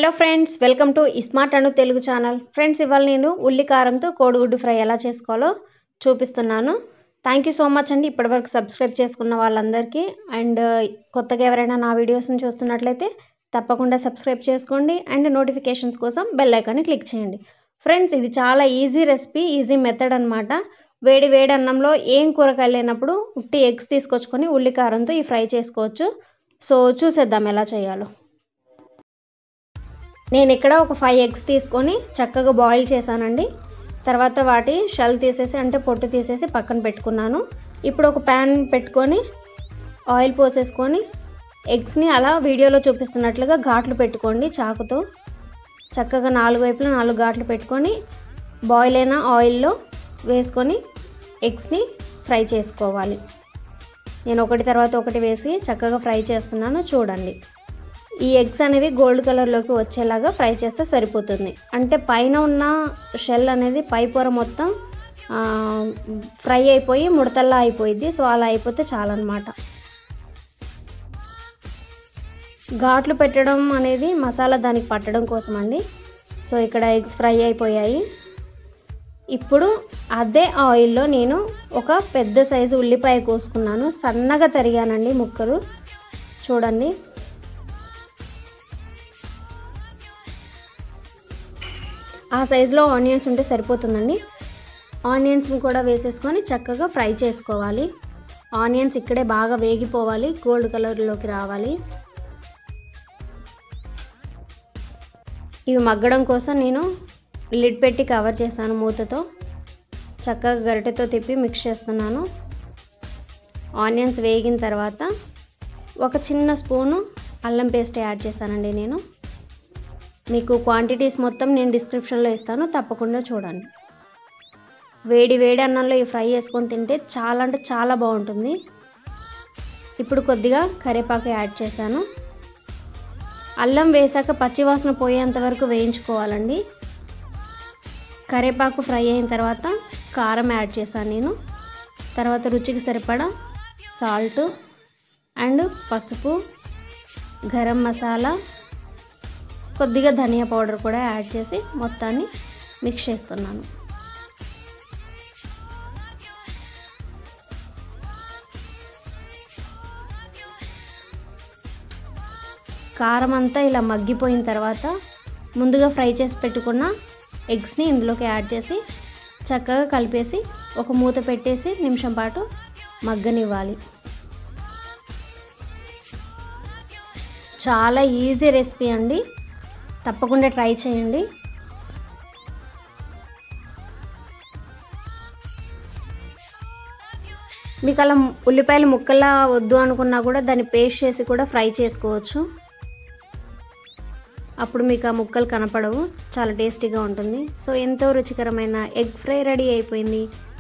hello friends welcome to iSmart Anu Telugu channel friends ఇవాళ నేను ఉల్లి కారంతో కోడిగుడ్డు ఫ్రై ఎలా చేసుకోవాలో చూపిస్తున్నాను థ్యాంక్ యూ సో మచ్ అండి ఇప్పటివరకు సబ్స్క్రైబ్ చేసుకున్న వాళ్ళందరికీ అండ్ కొత్తగా ఎవరైనా నా వీడియోస్ని చూస్తున్నట్లయితే తప్పకుండా సబ్స్క్రైబ్ చేసుకోండి అండ్ నోటిఫికేషన్స్ కోసం బెల్ ఐకాన్ని క్లిక్ చేయండి ఫ్రెండ్స్ ఇది చాలా ఈజీ రెసిపీ ఈజీ మెథడ్ అనమాట వేడి వేడి అన్నంలో ఏం కూరగాయలు లేనప్పుడు ఉట్టి ఎగ్స్ తీసుకొచ్చుకొని ఉల్లి కారంతో ఈ ఫ్రై చేసుకోవచ్చు సో చూసేద్దాం ఎలా చేయాలో నేను ఇక్కడ ఒక ఫైవ్ ఎగ్స్ తీసుకొని చక్కగా బాయిల్ చేశానండి తర్వాత వాటి షెల్ తీసేసి అంటే పొట్టు తీసేసి పక్కన పెట్టుకున్నాను ఇప్పుడు ఒక ప్యాన్ పెట్టుకొని ఆయిల్ పోసేసుకొని ఎగ్స్ని అలా వీడియోలో చూపిస్తున్నట్లుగా ఘాట్లు పెట్టుకోండి చాకుతో చక్కగా నాలుగు వైపులా నాలుగు ఘాట్లు పెట్టుకొని బాయిల్ అయిన ఆయిల్లో వేసుకొని ఎగ్స్ని ఫ్రై చేసుకోవాలి నేను ఒకటి తర్వాత ఒకటి వేసి చక్కగా ఫ్రై చేస్తున్నాను చూడండి ఈ ఎగ్స్ అనేవి గోల్డ్ కలర్లోకి వచ్చేలాగా ఫ్రై చేస్తే సరిపోతుంది అంటే పైన ఉన్న షెల్ అనేది పై పొర మొత్తం ఫ్రై అయిపోయి ముడతల్లా అయిపోయింది సో అలా అయిపోతే చాలన్నమాట ఘాట్లు పెట్టడం అనేది మసాలా దానికి పట్టడం కోసం అండి సో ఇక్కడ ఎగ్స్ ఫ్రై అయిపోయాయి ఇప్పుడు అదే ఆయిల్లో నేను ఒక పెద్ద సైజు ఉల్లిపాయ కోసుకున్నాను సన్నగా తరిగానండి ముక్కలు చూడండి ఆ సైజులో ఆనియన్స్ ఉంటే సరిపోతుందండి ఆనియన్స్ని కూడా వేసేసుకొని చక్కగా ఫ్రై చేసుకోవాలి ఆనియన్స్ ఇక్కడే బాగా వేగిపోవాలి గోల్డ్ కలర్లోకి రావాలి ఇవి మగ్గడం కోసం నేను లిడ్ పెట్టి కవర్ చేశాను మూతతో చక్కగా గరిటెతో తిప్పి మిక్స్ చేస్తున్నాను ఆనియన్స్ వేగిన తర్వాత ఒక చిన్న స్పూను అల్లం పేస్ట్ యాడ్ చేశానండి నేను మీకు క్వాంటిటీస్ మొత్తం నేను డిస్క్రిప్షన్లో ఇస్తాను తప్పకుండా చూడండి వేడి వేడి అన్నంలో ఈ ఫ్రై చేసుకొని తింటే చాలా అంటే చాలా బాగుంటుంది ఇప్పుడు కొద్దిగా కరివేపాకు యాడ్ చేశాను అల్లం వేసాక పచ్చివాసన పోయేంత వరకు వేయించుకోవాలండి కరివేపాకు ఫ్రై అయిన తర్వాత కారం యాడ్ చేశాను నేను తర్వాత రుచికి సరిపడా సాల్ట్ అండ్ పసుపు గరం మసాలా కొద్దిగా ధనియా పౌడర్ కూడా యాడ్ చేసి మొత్తాన్ని మిక్స్ చేస్తున్నాను కారం అంతా ఇలా మగ్గిపోయిన తర్వాత ముందుగా ఫ్రై చేసి పెట్టుకున్న ఎగ్స్ని ఇందులోకి యాడ్ చేసి చక్కగా కలిపేసి ఒక మూత పెట్టేసి నిమిషం పాటు మగ్గనివ్వాలి చాలా ఈజీ రెసిపీ అండి తప్పకుండా ట్రై చేయండి మీకు అలా ఉల్లిపాయలు ముక్కలా వద్దు అనుకున్నా కూడా దాన్ని పేస్ట్ చేసి కూడా ఫ్రై చేసుకోవచ్చు అప్పుడు మీకు ఆ ముక్కలు కనపడవు చాలా టేస్టీగా ఉంటుంది సో ఎంతో రుచికరమైన ఎగ్ ఫ్రై రెడీ అయిపోయింది